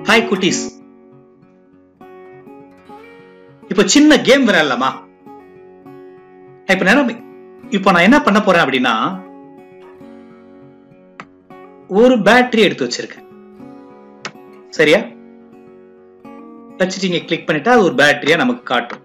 hi குட்டீஸ் இப்போ சின்ன கேம் விளையாடலாமா இப்ப நேரம் இப்போ நான் என்ன பண்ண போறேன் அப்படின்னா ஒரு பேட்டரி எடுத்து வச்சிருக்கேன் சரியா வச்சுட்டு இங்க கிளிக் பண்ணிட்டா அது ஒரு பேட்டரியா நமக்கு காட்டும்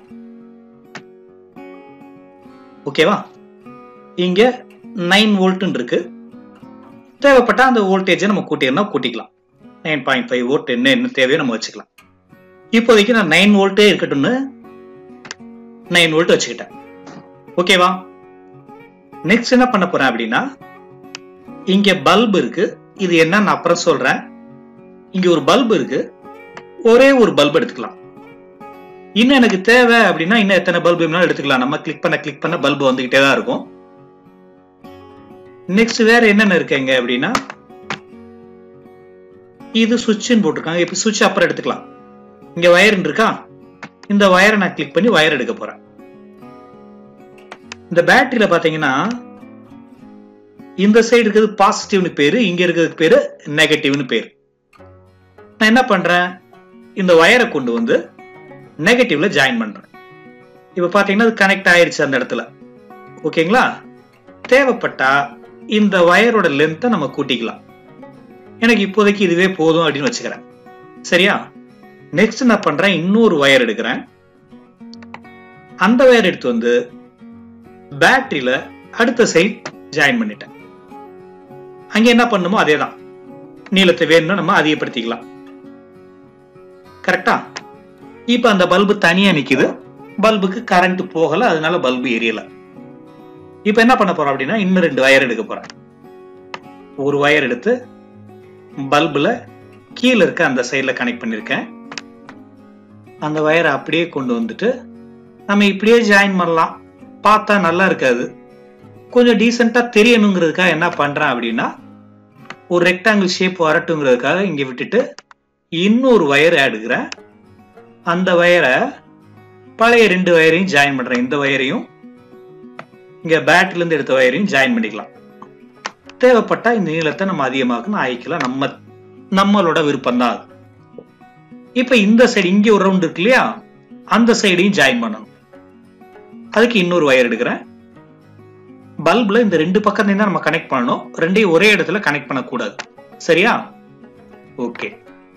ஓகேவா இங்க நைன் வோல்ட்னு இருக்கு தேவைப்பட்டா அந்த வோல்டேஜை நம்ம கூட்டிடணும் கூட்டிக்கலாம் நைன் பாயிண்ட் ஃபைவ் வோல்ட் என்ன என்ன தேவையோ நம்ம வச்சுக்கலாம் இப்போதைக்கு நான் நைன் வோல்ட்டே இருக்கட்டும்னு நைன் வோல்ட் வச்சுக்கிட்டேன் ஓகேவா நெக்ஸ்ட் என்ன பண்ண போறேன் அப்படின்னா இங்க பல்ப் இருக்கு இது என்ன நான் அப்புறம் சொல்றேன் இங்க ஒரு பல்ப் இருக்கு ஒரே ஒரு பல்ப் எடுத்துக்கலாம் இன்னும் எனக்கு தேவை அப்படின்னா இன்னும் எத்தனை பல்ப் வேணாலும் எடுத்துக்கலாம் நம்ம கிளிக் பண்ண கிளிக் பண்ண பல்ப் வந்துகிட்டே தான் இருக்கும் நெக்ஸ்ட் வேற என்னென்ன இருக்குங்க அப்படின்னா இது சுவிட்ச்னு போட்டிருக்காங்க இப்ப சுவிட்ச் அப்புறம் எடுத்துக்கலாம் இங்க வயர் இருக்கா இந்த வயரை நான் கிளிக் பண்ணி வயர் எடுக்க போறேன் இந்த பேட்டரியில பாத்தீங்கன்னா இந்த சைடு இருக்கிறது பாசிட்டிவ்னு பேரு இங்க இருக்கிறதுக்கு பேரு நெகட்டிவ்னு பேரு நான் என்ன பண்றேன் இந்த வயரை கொண்டு வந்து நெகட்டிவ்ல ஜாயின் பண்றேன் இப்ப பாத்தீங்கன்னா அது கனெக்ட் ஆயிருச்சு அந்த இடத்துல ஓகேங்களா தேவைப்பட்டா இந்த வயரோட லென்த்தை நம்ம கூட்டிக்கலாம் எனக்கு இப்போதைக்கு இதுவே போதும் அப்படின்னு வச்சுக்கிறேன் சரியா நெக்ஸ்ட் என்ன பண்றேன் இன்னொரு வயர் எடுக்கிறேன் அந்த வயர் எடுத்து வந்து பேட்டரியில அடுத்த சைட் ஜாயின் பண்ணிட்டேன் அங்க என்ன பண்ணுமோ அதே தான் நீளத்தை வேணும்னா நம்ம அதிகப்படுத்திக்கலாம் கரெக்டா இப்ப அந்த பல்பு தனியா நிக்குது பல்புக்கு கரண்ட் போகல அதனால பல்பு எரியல இப்ப என்ன பண்ண போறோம் அப்படின்னா இன்னும் ரெண்டு வயர் எடுக்க போறேன் ஒரு வயர் எடுத்து பல்புல கீழே இருக்க அந்த சைட்ல கனெக்ட் பண்ணிருக்கேன் அந்த வயரை அப்படியே கொண்டு வந்துட்டு நம்ம இப்படியே ஜாயின் பண்ணலாம் பார்த்தா நல்லா இருக்காது கொஞ்சம் டீசெண்டா தெரியணுங்கிறதுக்காக என்ன பண்றேன் அப்படின்னா ஒரு ரெக்டாங்கிள் ஷேப் வரட்டுங்கிறதுக்காக இங்க விட்டுட்டு இன்னொரு வயர் எடுக்கிறேன் அந்த வயரை பழைய ரெண்டு வயரையும் ஜாயின் பண்றேன் இந்த வயரையும் இங்க பேட்டரில இருந்து எடுத்த வயரையும் ஜாயின் பண்ணிக்கலாம் தேவைப்பட்டா இந்த நீளத்தை நம்ம அதிகமாக்கணும் ஆயிக்கலாம் நம்ம நம்மளோட விருப்பம் தான் அது இப்ப இந்த சைடு இங்க ஒரு ரவுண்ட் இருக்கு இல்லையா அந்த சைடையும் ஜாயின் பண்ணணும் அதுக்கு இன்னொரு வயர் எடுக்கிறேன் பல்ப்ல இந்த ரெண்டு பக்கத்தையும் தான் நம்ம கனெக்ட் பண்ணணும் ரெண்டையும் ஒரே இடத்துல கனெக்ட் பண்ணக்கூடாது சரியா ஓகே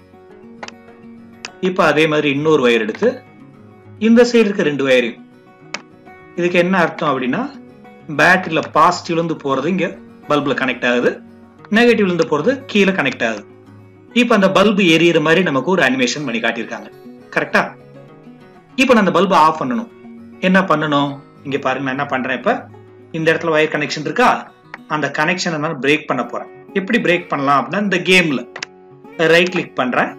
இப்ப அதே மாதிரி இன்னொரு வயர் எடுத்து இந்த சைடு இருக்க ரெண்டு வயரையும் இதுக்கு என்ன அர்த்தம் அப்படின்னா பேட்டரியில பாசிட்டிவ்ல இருந்து போறது இங்க பல்ப்ல கனெக்ட் ஆகுது நெகட்டிவ்ல இருந்து போறது கீழே கனெக்ட் ஆகுது இப்ப அந்த பல்பு எரியற மாதிரி நமக்கு ஒரு அனிமேஷன் பண்ணி காட்டியிருக்காங்க கரெக்டா இப்ப நான் அந்த பல்பு ஆஃப் பண்ணணும் என்ன பண்ணணும் இங்க பாருங்க நான் என்ன பண்றேன் இப்ப இந்த இடத்துல வயர் கனெக்ஷன் இருக்கா அந்த கனெக்ஷனை நான் பிரேக் பண்ண போறேன் எப்படி பிரேக் பண்ணலாம் அப்படின்னா இந்த கேம்ல ரைட் கிளிக் பண்றேன்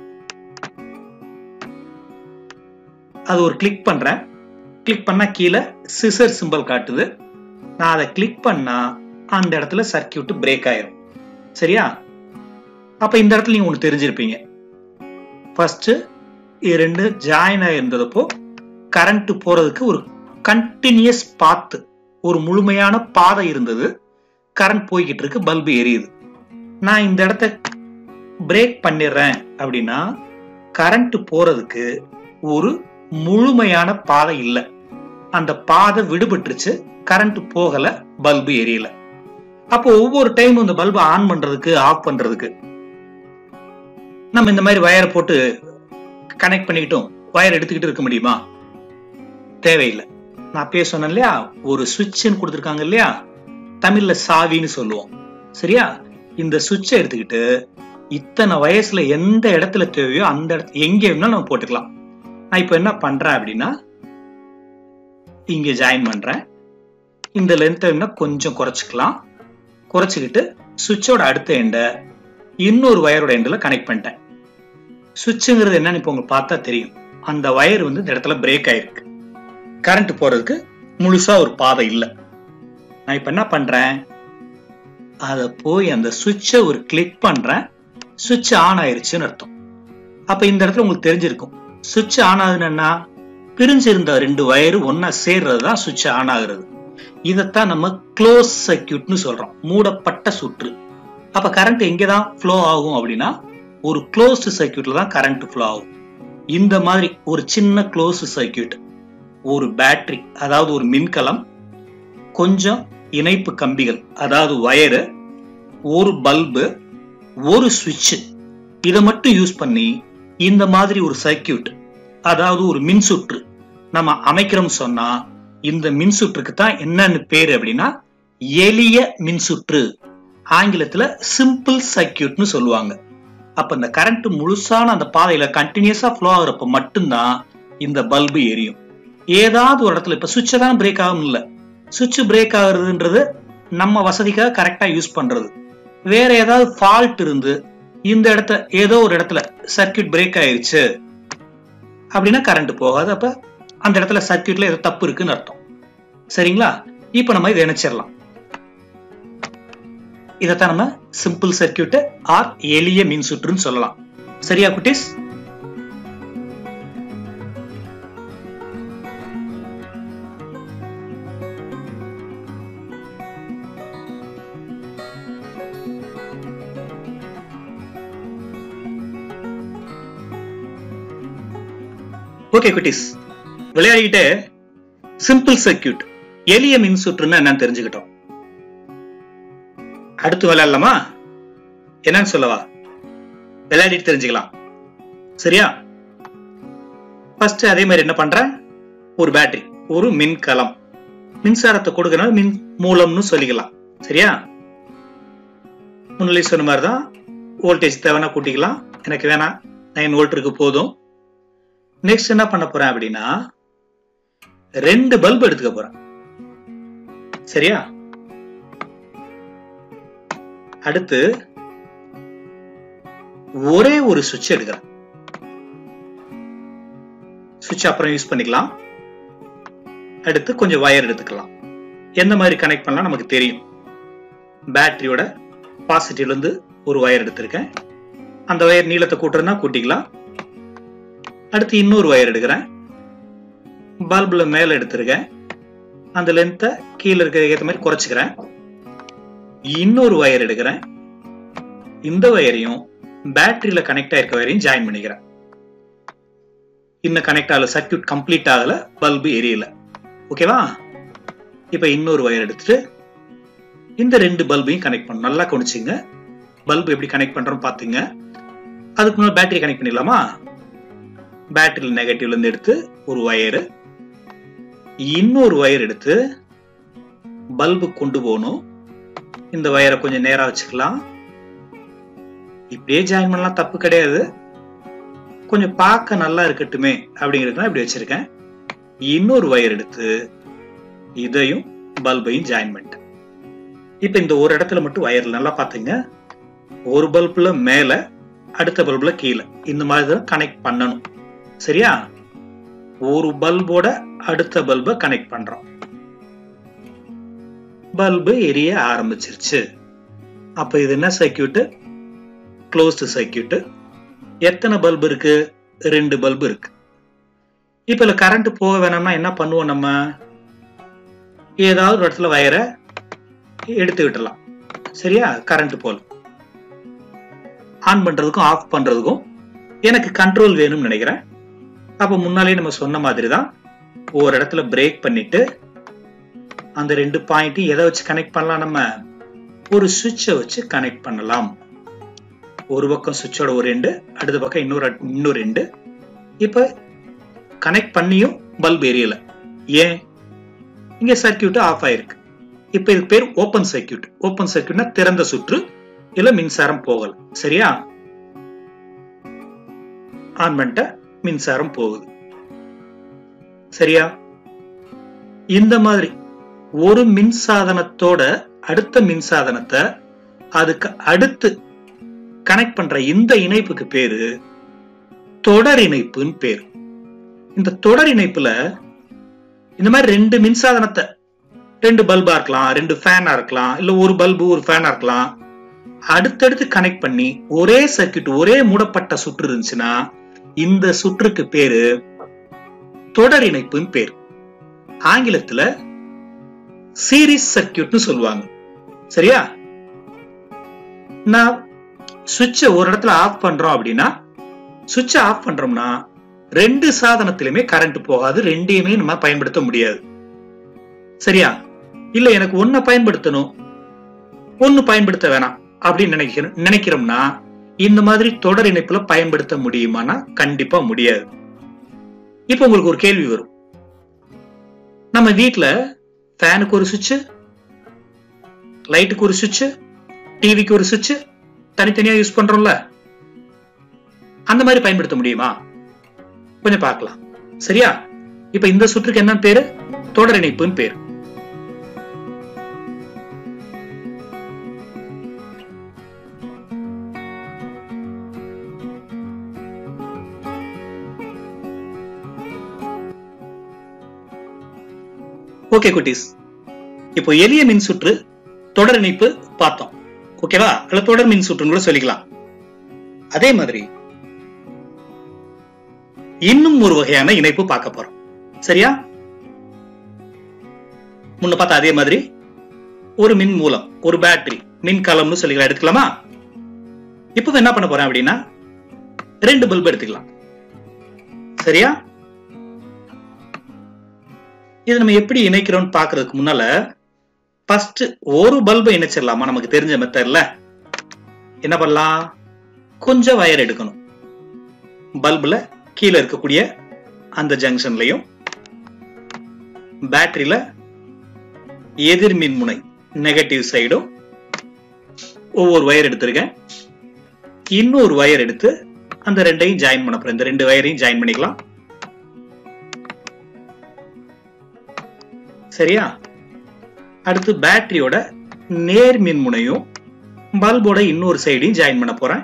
அது ஒரு கிளிக் பண்றேன் கிளிக் பண்ணா கீழே சிசர் சிம்பிள் காட்டுது நான் அதை கிளிக் பண்ணா அந்த இடத்துல சர்க்கியூட் பிரேக் ஆயிரும் சரியா அப்ப இந்த இடத்துல நீங்க ஒண்ணு தெரிஞ்சிருப்பீங்க ஃபர்ஸ்ட் ரெண்டு ஜாயின் ஆயிருந்ததப்போ கரண்ட் போறதுக்கு ஒரு கண்டினியூஸ் பாத்து ஒரு முழுமையான பாதை இருந்தது கரண்ட் போய்கிட்டு இருக்கு பல்பு எரியுது நான் இந்த இடத்த பிரேக் பண்ணிடுறேன் அப்படின்னா கரண்ட் போறதுக்கு ஒரு முழுமையான பாதை இல்லை அந்த பாதை விடுபட்டுருச்சு கரண்ட் போகல பல்பு எரியல அப்போ ஒவ்வொரு டைம் இந்த பல்பை ஆன் பண்றதுக்கு ஆஃப் பண்றதுக்கு நம்ம இந்த மாதிரி வயரை போட்டு கனெக்ட் பண்ணிக்கிட்டோம் வயர் எடுத்துக்கிட்டு இருக்க முடியுமா தேவையில்லை நான் அப்பயே சொன்னேன் இல்லையா ஒரு சுவிட்ச்னு கொடுத்துருக்காங்க இல்லையா தமிழ்ல சாவின்னு சொல்லுவோம் சரியா இந்த சுவிட்சை எடுத்துக்கிட்டு இத்தனை வயசுல எந்த இடத்துல தேவையோ அந்த இடத்துல எங்க வேணாலும் நம்ம போட்டுக்கலாம் நான் இப்போ என்ன பண்றேன் அப்படின்னா இங்க ஜாயின் பண்றேன் இந்த லென்த்தை வேணா கொஞ்சம் குறைச்சிக்கலாம் குறைச்சிக்கிட்டு சுவிட்சோட அடுத்த எண்டை இன்னொரு வயரோட எண்டில் கனெக்ட் பண்ணிட்டேன் சுவிட்சுங்கிறது என்னன்னு இப்போ உங்களுக்கு பார்த்தா தெரியும் அந்த வயர் வந்து இந்த இடத்துல பிரேக் ஆயிருக்கு கரண்ட் போறதுக்கு முழுசா ஒரு பாதை இல்லை நான் இப்ப என்ன பண்றேன் அத போய் அந்த சுவிட்சை ஒரு கிளிக் பண்றேன் சுவிட்ச் ஆன் ஆயிருச்சுன்னு அர்த்தம் அப்ப இந்த இடத்துல உங்களுக்கு தெரிஞ்சிருக்கும் சுவிட்ச் ஆன் ஆகுதுன்னா பிரிஞ்சிருந்த ரெண்டு வயரு ஒன்னா சேர்றது தான் சுவிட்ச் ஆன் ஆகுறது இதைத்தான் நம்ம க்ளோஸ் சர்க்கியூட்னு சொல்றோம் மூடப்பட்ட சுற்று அப்ப கரண்ட் எங்கதான் ஃப்ளோ ஆகும் அப்படின்னா ஒரு க்ளோஸ்டு சர்க்கியூட்ல தான் கரண்ட் ஃப்ளோ ஆகும் இந்த மாதிரி ஒரு சின்ன க்ளோஸ்டு சர்க்கியூட் ஒரு பேட்டரி அதாவது ஒரு மின்கலம் கொஞ்சம் இணைப்பு கம்பிகள் அதாவது வயரு ஒரு பல்பு ஒரு சுவிட்ச் இதை மட்டும் யூஸ் பண்ணி இந்த மாதிரி ஒரு சர்க்கியூட் அதாவது ஒரு மின்சுற்று நம்ம அமைக்கிறோம் சொன்னா இந்த மின்சுற்றுக்கு தான் என்னன்னு பேரு அப்படின்னா எளிய மின்சுற்று ஆங்கிலத்துல சிம்பிள் சர்க்கியூட்னு சொல்லுவாங்க அப்ப இந்த கரண்ட் முழுசான அந்த பாதையில கண்டினியூஸா ஃப்ளோ ஆகுறப்ப மட்டும்தான் இந்த பல்பு எரியும் ஏதாவது ஒரு இடத்துல இப்ப சுவிட்சை தான் பிரேக் ஆகும் இல்ல சுவிட்ச் பிரேக் ஆகுறதுன்றது நம்ம வசதிக்காக கரெக்டா யூஸ் பண்றது வேற ஏதாவது ஃபால்ட் இருந்து இந்த இடத்த ஏதோ ஒரு இடத்துல சர்க்கியூட் பிரேக் ஆயிருச்சு அப்படின்னா கரண்ட் போகாது அப்ப அந்த இடத்துல சர்க்கியூட்ல ஏதோ தப்பு இருக்குன்னு அர்த்தம் சரிங்களா இப்ப நம்ம இதை இணைச்சிடலாம் இதைத்தான் நம்ம சிம்பிள் சர்க்கியூட் ஆர் எளிய மின் சுற்றுன்னு சொல்லலாம் சரியா குட்டீஸ் ஓகே குட்டீஸ் விளையாடிக்கிட்டு சிம்பிள் சர்க்கியூட் எளிய மின் சுற்றுன்னு என்னன்னு தெரிஞ்சுக்கிட்டோம் அடுத்து விளையாடலாமா என்னன்னு சொல்லவா விளையாடிட்டு தெரிஞ்சுக்கலாம் சரியா ஃபர்ஸ்ட் அதே மாதிரி என்ன பண்றேன் ஒரு பேட்டரி ஒரு மின்கலம் மின்சாரத்தை கொடுக்கறனால மின் மூலம்னு சொல்லிக்கலாம் சரியா முன்னாடி சொன்ன மாதிரி தான் வோல்டேஜ் தேவைன்னா கூட்டிக்கலாம் எனக்கு வேணாம் நைன் வோல்ட் இருக்கு போதும் நெக்ஸ்ட் என்ன பண்ண போறேன் அப்படின்னா ரெண்டு பல்ப் எடுத்துக்க போறேன் சரியா அடுத்து ஒரே ஒரு சுவிட்ச் எடுக்கிறேன் சுவிட்ச் அப்புறம் யூஸ் பண்ணிக்கலாம் அடுத்து கொஞ்சம் வயர் எடுத்துக்கலாம் எந்த மாதிரி கனெக்ட் பண்ணலாம் நமக்கு தெரியும் பேட்டரியோட பாசிட்டிவ்ல இருந்து ஒரு வயர் எடுத்திருக்கேன் அந்த வயர் நீளத்தை கூட்டுறதுனா கூட்டிக்கலாம் அடுத்து இன்னொரு வயர் எடுக்கிறேன் பல்புல மேல எடுத்திருக்கேன் அந்த லென்த்தை கீழே இருக்க ஏற்ற மாதிரி குறைச்சிக்கிறேன் இன்னொரு வயர் எடுக்கிறேன் இந்த வயரையும் பேட்டரியில கனெக்ட் ஆயிருக்க வயரையும் ஜாயின் பண்ணிக்கிறேன் இன்னும் கனெக்ட் ஆகல சர்க்கியூட் கம்ப்ளீட் ஆகல பல்பு எரியல ஓகேவா இப்ப இன்னொரு வயர் எடுத்துட்டு இந்த ரெண்டு பல்பையும் கனெக்ட் பண்ணணும் நல்லா கவனிச்சுங்க பல்பு எப்படி கனெக்ட் பண்றோம் பாத்துங்க அதுக்கு முன்னாடி பேட்டரி கனெக்ட் பண்ணிடலாமா பேட்டரியில் நெகட்டிவ்ல இருந்து எடுத்து ஒரு வயரு இன்னொரு வயர் எடுத்து பல்பு கொண்டு போகணும் இந்த வயரை கொஞ்சம் நேரா வச்சுக்கலாம் இப்படியே ஜாயின் பண்ணலாம் தப்பு கிடையாது கொஞ்சம் பார்க்க நல்லா இருக்கட்டுமே அப்படிங்கிறது இப்படி வச்சிருக்கேன் இன்னொரு வயர் எடுத்து இதையும் பல்பையும் ஜாயின் பண்ணிட்டேன் இப்ப இந்த ஒரு இடத்துல மட்டும் வயர் நல்லா பாத்துங்க ஒரு பல்புல மேல அடுத்த பல்புல கீழே இந்த மாதிரி தான் கனெக்ட் பண்ணணும் சரியா ஒரு பல்போட அடுத்த பல்பை கனெக்ட் பண்றோம் பல்பு எரிய ஆரம்பிச்சிருச்சு அப்ப இது என்ன சர்க்கியூட் க்ளோஸ்டு சர்க்கியூட் எத்தனை பல்பு இருக்கு ரெண்டு பல்பு இருக்கு இப்ப இதுல கரண்ட் போக வேணாம்னா என்ன பண்ணுவோம் நம்ம ஏதாவது ஒரு இடத்துல வயரை எடுத்து விட்டுலாம் சரியா கரண்ட் போல ஆன் பண்றதுக்கும் ஆஃப் பண்றதுக்கும் எனக்கு கண்ட்ரோல் வேணும்னு நினைக்கிறேன் அப்ப முன்னாலே நம்ம சொன்ன மாதிரி தான் ஒரு இடத்துல பிரேக் பண்ணிட்டு அந்த ரெண்டு பாயிண்ட்டையும் எதை வச்சு கனெக்ட் பண்ணலாம் நம்ம ஒரு சுவிட்சை வச்சு கனெக்ட் பண்ணலாம் ஒரு பக்கம் சுவிட்சோட ஒரு ரெண்டு அடுத்த பக்கம் இன்னொரு இன்னொரு ரெண்டு இப்ப கனெக்ட் பண்ணியும் பல்ப் எரியல ஏன் இங்க சர்க்கியூட் ஆஃப் ஆயிருக்கு இப்ப இதுக்கு பேர் ஓபன் சர்க்கியூட் ஓபன் சர்க்கியூட்னா திறந்த சுற்று இல்ல மின்சாரம் போகல சரியா ஆன் பண்ணிட்ட மின்சாரம் போகுது சரியா இந்த மாதிரி ஒரு மின்சாதனத்தோட அடுத்த மின்சாதனத்தை அதுக்கு அடுத்து கனெக்ட் பண்ற இந்த இணைப்புக்கு பேரு தொடர் இணைப்புன்னு பேரு இந்த தொடர் இணைப்புல இந்த மாதிரி ரெண்டு மின்சாதனத்தை ரெண்டு பல்பா இருக்கலாம் ரெண்டு ஃபேனா இருக்கலாம் இல்ல ஒரு பல்பு ஒரு ஃபேனா இருக்கலாம் அடுத்தடுத்து கனெக்ட் பண்ணி ஒரே சர்க்கியூட் ஒரே மூடப்பட்ட சுற்று இருந்துச்சுன்னா இந்த சுற்றுக்கு பேரு தொடர் இணைப்புன்னு பேரு ஆங்கிலத்துல சீரிஸ் சர்க்கியூட்னு சொல்லுவாங்க சரியா நான் சுவிட்சை ஒரு இடத்துல ஆஃப் பண்றோம் அப்படின்னா சுவிட்சை ஆஃப் பண்றோம்னா ரெண்டு சாதனத்திலுமே கரண்ட் போகாது ரெண்டையுமே நம்ம பயன்படுத்த முடியாது சரியா இல்ல எனக்கு ஒன்ன பயன்படுத்தணும் ஒன்னு பயன்படுத்த வேணாம் அப்படின்னு நினைக்கிறோம் நினைக்கிறோம்னா இந்த மாதிரி தொடர் இணைப்புல பயன்படுத்த முடியுமானா கண்டிப்பா முடியாது இப்ப உங்களுக்கு ஒரு கேள்வி வரும் நம்ம வீட்ல ஃபேனுக்கு ஒரு சுவிட்ச் லைட்டுக்கு ஒரு சுவிட்ச் டிவிக்கு ஒரு சுவிட்ச் தனித்தனியா யூஸ் பண்றோம்ல அந்த மாதிரி பயன்படுத்த முடியுமா கொஞ்சம் பார்க்கலாம் சரியா இப்ப இந்த சுற்றுக்கு என்ன பேரு தொடர் இணைப்புன்னு பேரு ஓகே குட்டீஸ் இப்போ எளிய மின் சுற்று தொடர் இணைப்பு பார்த்தோம் ஓகேவா அல்ல தொடர் மின் சுற்றுன்னு கூட சொல்லிக்கலாம் அதே மாதிரி இன்னும் ஒரு வகையான இணைப்பு பார்க்க போறோம் சரியா முன்ன பார்த்தா அதே மாதிரி ஒரு மின் மூலம் ஒரு பேட்டரி மின் கலம்னு சொல்லிக்கலாம் எடுத்துக்கலாமா இப்போ என்ன பண்ண போறேன் அப்படின்னா ரெண்டு பல்ப் எடுத்துக்கலாம் சரியா இது நம்ம எப்படி இணைக்கிறோம்னு பாக்குறதுக்கு முன்னால ஃபர்ஸ்ட் ஒரு பல்பை இணைச்சிடலாமா நமக்கு தெரிஞ்ச மெத்தட்ல என்ன பண்ணலாம் கொஞ்சம் வயர் எடுக்கணும் பல்புல கீழே இருக்கக்கூடிய அந்த ஜங்ஷன்லயும் பேட்டரியில எதிர் மின்முனை நெகட்டிவ் சைடும் ஒவ்வொரு வயர் எடுத்திருக்கேன் இன்னொரு வயர் எடுத்து அந்த ரெண்டையும் ஜாயின் பண்ண போறேன் இந்த ரெண்டு வயரையும் ஜாயின் பண்ணிக்கலாம் சரியா அடுத்து பேட்டரியோட நேர் மின்முனையும் பல்போட இன்னொரு சைடையும் ஜாயின் பண்ண போறேன்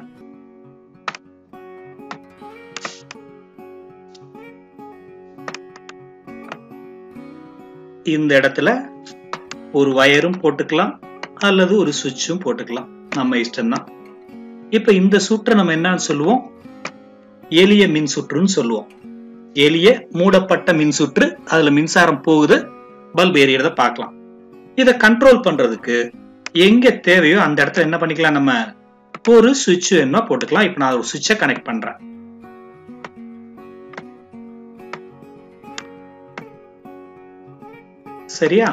இந்த இடத்துல ஒரு வயரும் போட்டுக்கலாம் அல்லது ஒரு சுவிட்சும் போட்டுக்கலாம் நம்ம இஷ்டம்தான் இப்ப இந்த சுற்றை நம்ம என்னன்னு சொல்லுவோம் எளிய மின் சுற்றுன்னு சொல்லுவோம் எளிய மூடப்பட்ட மின் சுற்று அதுல மின்சாரம் போகுது பல்ப் எரியறத பார்க்கலாம் இதை கண்ட்ரோல் பண்றதுக்கு எங்க தேவையோ அந்த இடத்துல என்ன பண்ணிக்கலாம் நம்ம ஒரு சுவிட்ச் வேணுமா போட்டுக்கலாம் இப்ப நான் ஒரு சுவிட்சை கனெக்ட் பண்றேன் சரியா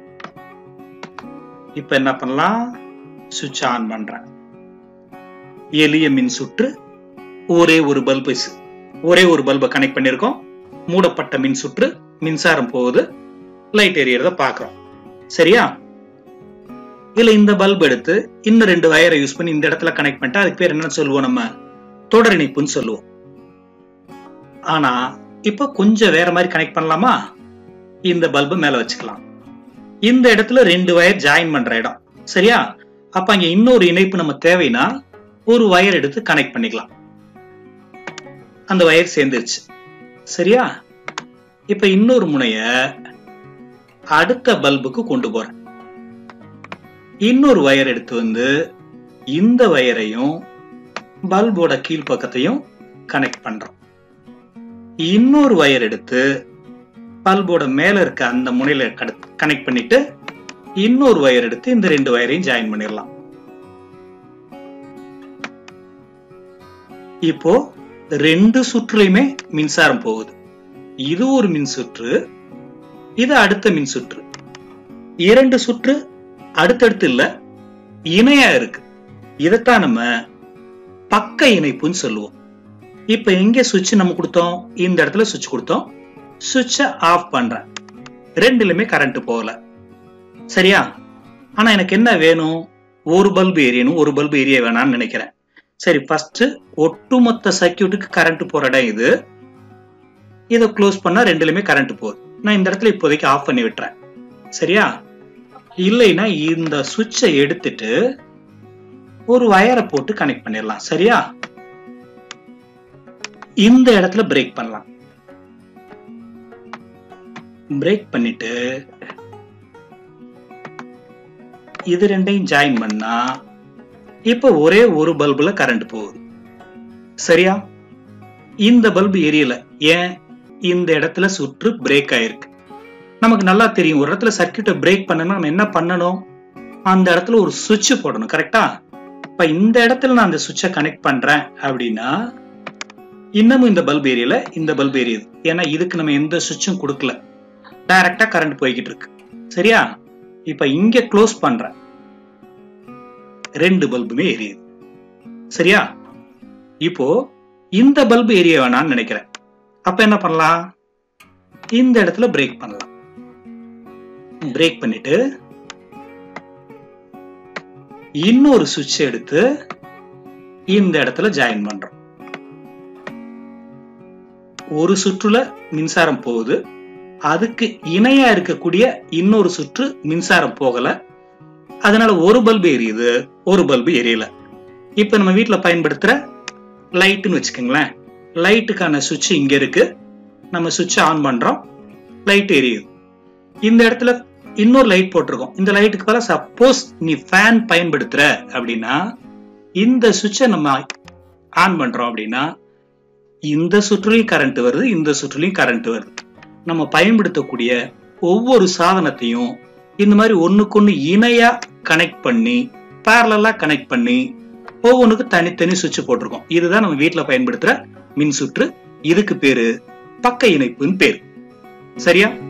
இப்ப என்ன பண்ணலாம் சுவிட்ச் ஆன் பண்றேன் எளிய மின் சுற்று ஒரே ஒரு பல்பு ஒரே ஒரு பல்பை கனெக்ட் பண்ணிருக்கோம் மூடப்பட்ட மின் சுற்று மின்சாரம் போகுது லைட் எரியறத பாக்குறோம் சரியா இதுல இந்த பல்ப் எடுத்து இன்னும் ரெண்டு வயரை யூஸ் பண்ணி இந்த இடத்துல கனெக்ட் பண்ணிட்டா அதுக்கு பேர் என்ன சொல்லுவோம் நம்ம தொடர் இணைப்புன்னு சொல்லுவோம் ஆனா இப்ப கொஞ்சம் வேற மாதிரி கனெக்ட் பண்ணலாமா இந்த பல்பு மேல வச்சுக்கலாம் இந்த இடத்துல ரெண்டு வயர் ஜாயின் பண்ற இடம் சரியா அப்ப அங்க இன்னொரு இணைப்பு நம்ம தேவைன்னா ஒரு வயர் எடுத்து கனெக்ட் பண்ணிக்கலாம் அந்த வயர் சேர்ந்துருச்சு சரியா இப்ப இன்னொரு முனைய அடுத்த பல்புக்கு கொண்டு போறேன் இன்னொரு வயர் எடுத்து வந்து இந்த வயரையும் பல்போட கீழ்ப்பக்கத்தையும் கனெக்ட் பண்றோம் இன்னொரு வயர் எடுத்து பல்போட மேல இருக்க அந்த முனையில கனெக்ட் பண்ணிட்டு இன்னொரு வயர் எடுத்து இந்த ரெண்டு வயரையும் ஜாயின் பண்ணிடலாம் இப்போ ரெண்டு சுற்றுலையுமே மின்சாரம் போகுது இது ஒரு மின் சுற்று இது அடுத்த மின் சுற்று இரண்டு சுற்று அடுத்தடுத்து இல்ல இணையா இருக்கு இதைத்தான் நம்ம பக்க இணைப்புன்னு சொல்லுவோம் இப்ப எங்க சுவிட்ச் நம்ம கொடுத்தோம் இந்த இடத்துல சுவிட்ச் கொடுத்தோம் சுவிட்ச ஆஃப் பண்றேன் ரெண்டுலயுமே கரண்ட் போகல சரியா ஆனா எனக்கு என்ன வேணும் ஒரு பல்பு எரியணும் ஒரு பல்பு எரிய வேணாம்னு நினைக்கிறேன் சரி ஃபர்ஸ்ட் ஒட்டுமொத்த சர்க்கியூட்டுக்கு கரண்ட் போற இடம் இது இதை க்ளோஸ் பண்ணா ரெண்டுலயுமே கரண்ட் போகுது நான் இந்த இடத்துல இப்போதைக்கு ஆஃப் பண்ணி விட்டுறேன் சரியா இல்லைன்னா இந்த சுவிட்சை எடுத்துட்டு ஒரு வயரை போட்டு கனெக்ட் பண்ணிடலாம் சரியா இந்த இடத்துல பிரேக் பண்ணலாம் பிரேக் பண்ணிட்டு இது ரெண்டையும் ஜாயின் பண்ணா இப்ப ஒரே ஒரு பல்புல கரண்ட் போகுது சரியா இந்த பல்பு எரியல ஏன் இந்த இடத்துல சுற்று பிரேக் ஆயிருக்கு நமக்கு நல்லா தெரியும் ஒரு இடத்துல சர்க்கியூட்டை பிரேக் பண்ணணும் நம்ம என்ன பண்ணணும் அந்த இடத்துல ஒரு சுவிட்ச் போடணும் கரெக்டா இப்ப இந்த இடத்துல நான் அந்த சுவிட்சை கனெக்ட் பண்றேன் அப்படின்னா இன்னமும் இந்த பல்ப் ஏரியல இந்த பல்ப் எரியுது ஏன்னா இதுக்கு நம்ம எந்த சுவிட்சும் கொடுக்கல டைரக்டா கரண்ட் போய்கிட்டு இருக்கு சரியா இப்ப இங்க க்ளோஸ் பண்றேன் ரெண்டு பல்புமே எரியுது சரியா இப்போ இந்த பல்பு எரிய வேணாம்னு நினைக்கிறேன் அப்ப என்ன பண்ணலாம் இந்த இடத்துல பிரேக் பண்ணலாம் பிரேக் பண்ணிட்டு இன்னொரு சுவிட்ச் எடுத்து இந்த இடத்துல ஜாயின் பண்றோம் ஒரு சுற்றுல மின்சாரம் போகுது அதுக்கு இணையா இருக்கக்கூடிய இன்னொரு சுற்று மின்சாரம் போகல அதனால ஒரு பல்பு எரியுது ஒரு பல்பு எரியல இப்ப நம்ம வீட்டுல பயன்படுத்துற லைட்டுன்னு வச்சுக்கோங்களேன் லைட்டுக்கான சுவிட்ச் இங்க இருக்கு நம்ம சுவிட்ச் ஆன் பண்றோம் லைட் எரியுது இந்த இடத்துல இன்னொரு லைட் போட்டிருக்கோம் இந்த லைட்டுக்கு பதிலா சப்போஸ் நீ ஃபேன் பயன்படுத்துற அப்படின்னா இந்த சுவிட்சை நம்ம ஆன் பண்றோம் அப்படின்னா இந்த சுற்றுலையும் கரண்ட் வருது இந்த சுற்றுலையும் கரண்ட் வருது நம்ம பயன்படுத்தக்கூடிய ஒவ்வொரு சாதனத்தையும் இந்த மாதிரி ஒண்ணுக்கொன்னு இணையா கனெக்ட் பண்ணி பேரலா கனெக்ட் பண்ணி ஒவ்வொன்றுக்கு தனித்தனி சுவிட்ச் போட்டிருக்கோம் இதுதான் நம்ம வீட்டுல பயன்படுத்துற மின் சுற்று இதுக்கு பேரு பக்க இணைப்புன்னு பேரு சரியா